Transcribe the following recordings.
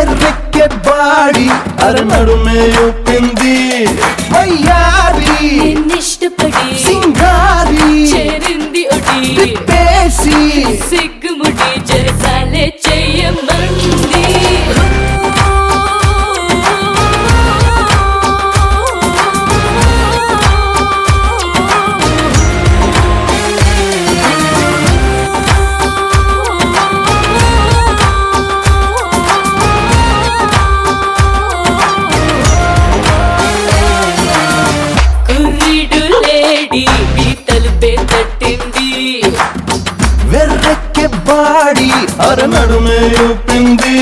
వెర్రెక్కే body అరనడుమే ఊపింది వయ్యారి నిన్నిష్టపడి సింగారి చేరింది ఒడి తిప్పేసి సిగ్గుముడి చేసాలే చెయ్యమంది కుర్రీడు లేడీ నీ తలుపే తట్టింది వెర్రెక్కే బాడి అరనడుమే ఊపింది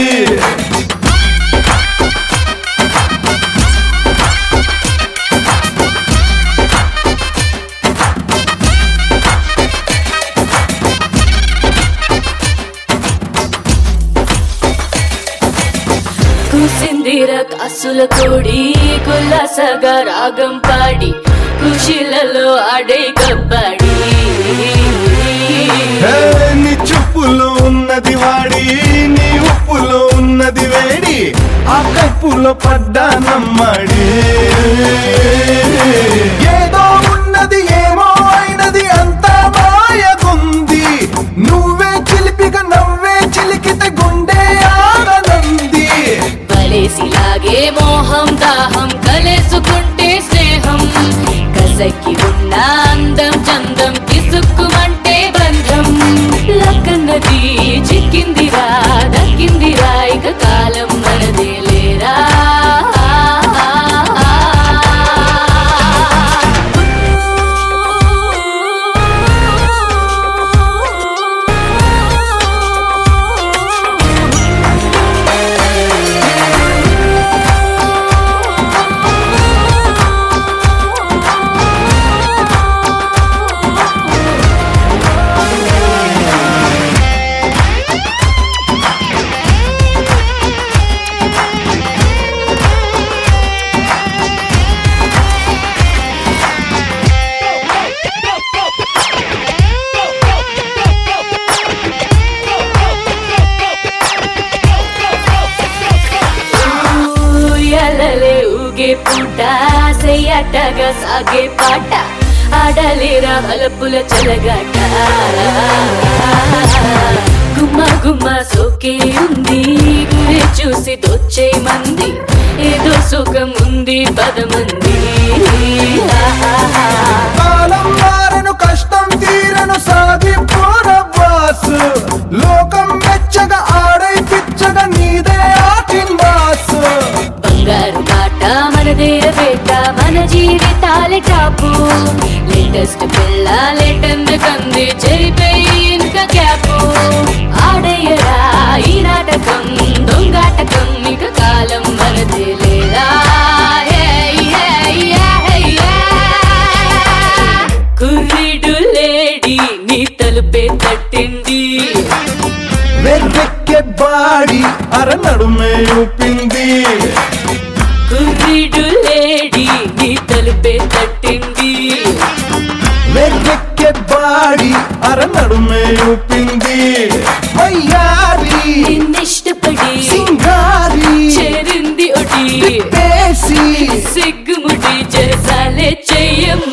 కూసిందిర కాసుల కోడి కుల్లాసగా రాగం పాడి ఖుషిలలో ఆడే కబడ్డీ హే, నీ చూపులో ఉన్నది వాడి నీ ఉప్పులో ఉన్నది వేడి ఆ కైపులో పడ్డా నమ్మడి ఏదో ఉన్నది ఏమో అయినది అంతా మాయగుంది నువ్వే చిలిపిగా నవ్వే చిలికితే గుండె ఆగనంది వలేసిలాగే మోహం దాహం కలేసుకుంటే స్నేహం కసకి ఉన్న అందం చందం కిసుక్కుమంటే బంధం లక్కన్నది చిక్కిందిరా దక్కిందిరా ఇక కాలం మనదే లేరా ఊయలలే ఊగే పూట సెయ్యటగా సాగే పాట ఆడలేరా వలపుల చెలగాట గుమ్మ గుమ్మ సోకే ఉంది గురి చూసి దొచ్చే మంది ఏదో సుఖం ఉంది పదమంది కాలం మారను కష్టం తీరను సాగిపోర బాస్ లోకం మెచ్చగా ఆడై పిచ్చగా నీదే ఆటిన్ బాస్ బంగారు బాట మనదే వేట మన జీవితాలే టాపు లేటెస్ట్ పిల్ల లేటెందు కంది చెరిపోయి ఇంకా క్యాపు ఆడయ్యరా ఈ నాటకం దొంగాటకం ఇక కాలం మనదే లేదా కుర్రీడు లేడీ నీ తలుపే తట్టింది వెర్రెక్కే బాడి అరనడుమే ఊపింది కుర్రీడు లేడీ నీ తలుపే తట్టింది వెర్రెక్కే బాడి అరనడుమే ఊపింది వయ్యారి నిన్నిష్టపడి సింగారి చేరింది ఒడి తిప్పేసి సిగ్గుముడి చేసాలే చెయ్యం